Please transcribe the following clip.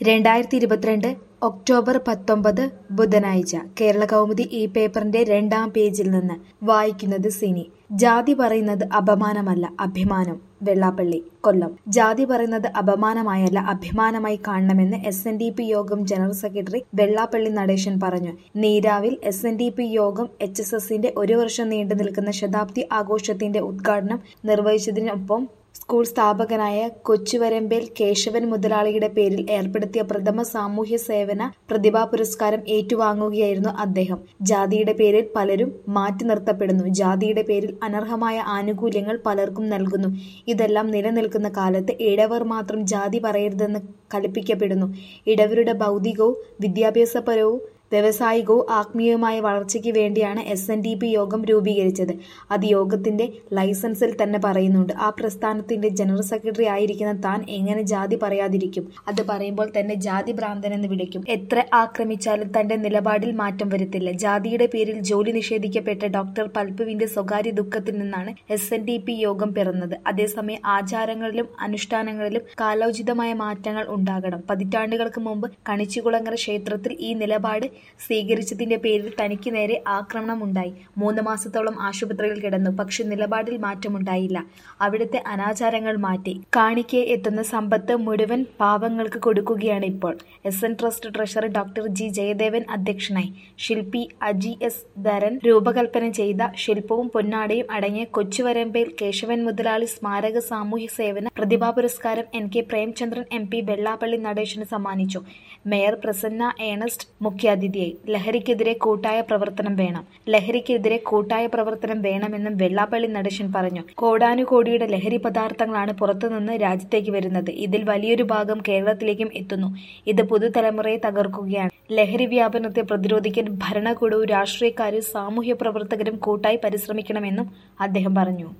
രണ്ടായിരത്തി ഇരുപത്തിരണ്ട് ഒക്ടോബർ പത്തൊമ്പത് ബുധനാഴ്ച കേരള കൗമുദി ഈ പേപ്പറിന്റെ രണ്ടാം പേജിൽ നിന്ന് വായിക്കുന്നത് സിനി ജാതി പറയുന്നത് അപമാനമല്ല അഭിമാനം വെള്ളാപ്പള്ളി കൊല്ലം ജാതി പറയുന്നത് അപമാനമായല്ല അഭിമാനമായി കാണണമെന്ന് എസ് എൻ ഡി പി യോഗം ജനറൽ സെക്രട്ടറി വെള്ളാപ്പള്ളി നടേശൻ പറഞ്ഞു നീരാവിൽ എസ് എൻ ഡി പി യോഗം എച്ച് എസ് എസിന്റെ ഒരു വർഷം നീണ്ടു നിൽക്കുന്ന ശതാബ്ദി ആഘോഷത്തിന്റെ ഉദ്ഘാടനം നിർവഹിച്ചതിനൊപ്പം സ്കൂൾ സ്ഥാപകനായ കൊച്ചുവരമ്പേൽ കേശവൻ മുതലാളിയുടെ പേരിൽ ഏർപ്പെടുത്തിയ പ്രഥമ സാമൂഹ്യ സേവന പ്രതിഭാ പുരസ്കാരം ഏറ്റുവാങ്ങുകയായിരുന്നു അദ്ദേഹം ജാതിയുടെ പേരിൽ പലരും മാറ്റി നിർത്തപ്പെടുന്നു ജാതിയുടെ പേരിൽ അനർഹമായ ആനുകൂല്യങ്ങൾ പലർക്കും നൽകുന്നു ഇതെല്ലാം നിലനിൽക്കുന്ന കാലത്ത് ഇടവർ മാത്രം ജാതി പറയരുതെന്ന് കൽപ്പിക്കപ്പെടുന്നു ഇടവരുടെ ഭൗതികവും വിദ്യാഭ്യാസപരവും വ്യവസായികവും ആത്മീയവുമായ വളർച്ചയ്ക്ക് വേണ്ടിയാണ് എസ് എൻ ഡി പി യോഗം രൂപീകരിച്ചത് അത് യോഗത്തിന്റെ ലൈസൻസിൽ തന്നെ പറയുന്നുണ്ട് ആ പ്രസ്ഥാനത്തിന്റെ ജനറൽ സെക്രട്ടറി ആയിരിക്കുന്ന താൻ എങ്ങനെ ജാതി പറയാതിരിക്കും അത് പറയുമ്പോൾ തന്നെ ജാതി ഭ്രാന്തനെന്ന് വിളിക്കും എത്ര ആക്രമിച്ചാലും തന്റെ നിലപാടിൽ മാറ്റം വരുത്തില്ല ജാതിയുടെ പേരിൽ ജോലി നിഷേധിക്കപ്പെട്ട ഡോക്ടർ പൽപുവിന്റെ സ്വകാര്യ ദുഃഖത്തിൽ നിന്നാണ് എസ് എൻ ഡി പി യോഗം പിറന്നത് അതേസമയം ആചാരങ്ങളിലും അനുഷ്ഠാനങ്ങളിലും കാലോചിതമായ മാറ്റങ്ങൾ ഉണ്ടാകണം പതിറ്റാണ്ടുകൾക്ക് മുമ്പ് കണിച്ചുകുളങ്ങര ക്ഷേത്രത്തിൽ ഈ നിലപാട് സ്വീകരിച്ചതിന്റെ പേരിൽ തനിക്ക് നേരെ ആക്രമണമുണ്ടായി മൂന്ന് മാസത്തോളം ആശുപത്രിയിൽ കിടന്നു പക്ഷെ നിലപാടിൽ മാറ്റമുണ്ടായില്ല അവിടുത്തെ അനാചാരങ്ങൾ മാറ്റി കാണിക്കെ എത്തുന്ന സമ്പത്ത് മുഴുവൻ പാവങ്ങൾക്ക് കൊടുക്കുകയാണ് ഇപ്പോൾ S N trust treasurer doctor G Jayadevan അധ്യക്ഷനായി ശില്പി അജി എസ് ധരൻ രൂപകൽപ്പന ചെയ്ത ശില്പവും പൊന്നാടയും അടങ്ങിയ കൊച്ചുവരമ്പേൽ കേശവൻ മുതലാളി സ്മാരക സാമൂഹ്യ സേവന പ്രതിഭാ പുരസ്കാരം N K Premachandran M P Vellappally നടേശന് സമ്മാനിച്ചു മേയർ പ്രസന്ന ഏണസ്റ്റ് മുഖ്യാതിഥിയായി ലഹരിക്കെതിരെ കൂട്ടായ പ്രവർത്തനം വേണം ലഹരിക്കെതിരെ കൂട്ടായ പ്രവർത്തനം വേണമെന്നും വെള്ളാപ്പള്ളി നടേശൻ പറഞ്ഞു കോടാനുകോടിയുടെ ലഹരി പദാർത്ഥങ്ങളാണ് പുറത്തുനിന്ന് രാജ്യത്തേക്ക് വരുന്നത് ഇതിൽ വലിയൊരു ഭാഗം കേരളത്തിലേക്കും എത്തുന്നു ഇത് പുതുതലമുറയെ തകർക്കുകയാണ് ലഹരി വ്യാപനത്തെ പ്രതിരോധിക്കാൻ ഭരണകൂടവും രാഷ്ട്രീയക്കാരും സാമൂഹ്യ പ്രവർത്തകരും കൂട്ടായി പരിശ്രമിക്കണമെന്നും അദ്ദേഹം പറഞ്ഞു